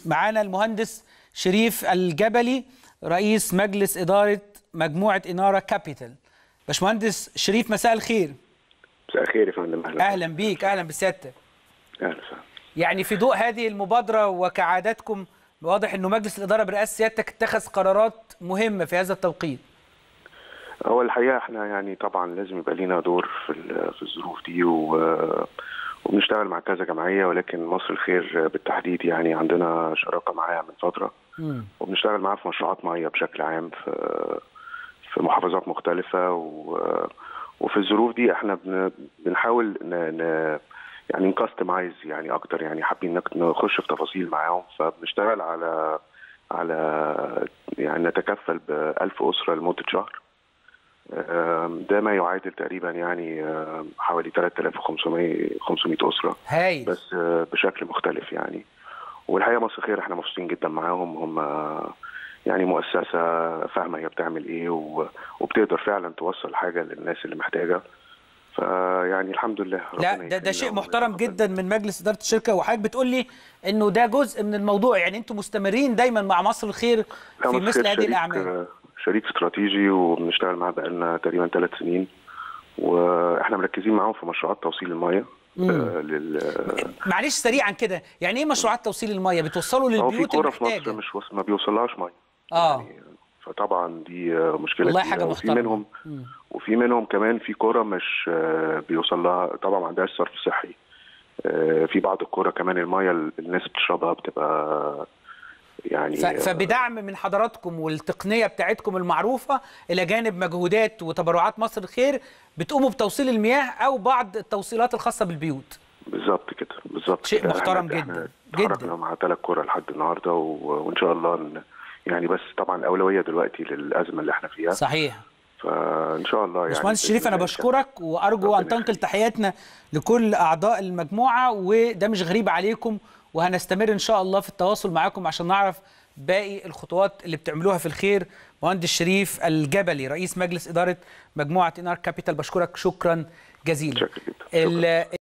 معانا المهندس شريف الجبلي رئيس مجلس إدارة مجموعة إنارة كابيتال باشمهندس شريف مساء الخير مساء الخير يا فندم اهلا أهلا بيك أهلا بسيادتك اهلا وسهلا يعني في ضوء هذه المبادرة وكعاداتكم واضح أنه مجلس الإدارة برئاسة سيادتك اتخذ قرارات مهمة في هذا التوقيت هو الحقيقه احنا يعني طبعا لازم يبقى لينا دور في ال- في الظروف دي و وبنشتغل مع كذا جمعيه ولكن مصر الخير بالتحديد يعني عندنا شراكه معاها من فتره مم. وبنشتغل معاها في مشروعات ميه بشكل عام في في محافظات مختلفه و وفي الظروف دي احنا بن بنحاول ن... ن... يعني نكستمايز يعني اكتر يعني حابين نك- نخش في تفاصيل معاهم فبنشتغل على على يعني نتكفل ب 1000 اسره لمده شهر آم، ده ما يعادل تقريبا يعني آم، حوالي 3500 500 اسره هايل بس آه، بشكل مختلف يعني والحقيقه مصر خير احنا مبسوطين جدا معاهم هم يعني مؤسسه فاهمه هي بتعمل ايه و- وبتقدر فعلا توصل حاجه للناس اللي محتاجه فيعني الحمد لله لا ربنا ده ده شيء يكرمنا محترم ونتقبل. جدا من مجلس إدارة الشركة وحضرتك بتقول لي أنه ده جزء من الموضوع يعني أنتم مستمرين دايما مع مصر الخير لا، في مصر مثل خير هذه شريك- الأعمال شريك استراتيجي وبنشتغل معاه بقالنا تقريبا ثلاث سنين واحنا مركزين معاهم في مشروعات توصيل الميه مم. آه، لل معلش سريعا كده يعني ايه مشروعات توصيل الميه بتوصلوا هو في للبيوت كوره في مصر المحتاجه مش وص... ما بيوصلهاش ميه اه يعني فطبعا دي آه، مشكله والله كبيرة. حاجة وفي محترمة. منهم مم. وفي منهم كمان في كوره مش آه، بيوصل لها طبعا ما عندهاش صرف صحي آه، في بعض الكوره كمان الميه اللي الناس بتشربها بتبقى يعني ف- فبدعم من حضراتكم والتقنيه بتاعتكم المعروفه الى جانب مجهودات وتبرعات مصر الخير بتقوموا بتوصيل المياه او بعض التوصيلات الخاصه بالبيوت بالظبط كده بالظبط شيء كده. إحنا- محترم إحنا جدا، اتحركنا جدا. مع ثلاث كوره لحد النهارده و... وان شاء الله ن... يعني بس طبعا الاولويه دلوقتي للازمه اللي احنا فيها صحيح فان شاء الله يعني باشمهندس بإذن شريف انا الله بشكرك وارجو ربنا ان تنقل يخليك. تحياتنا لكل اعضاء المجموعه وده مش غريب عليكم وهنستمر ان شاء الله في التواصل معاكم عشان نعرف باقي الخطوات اللي بتعملوها في الخير مهندس شريف الجبلي رئيس مجلس اداره مجموعه انار كابيتال بشكرك شكرا جزيلا شكرا جدا. شكرا. ال-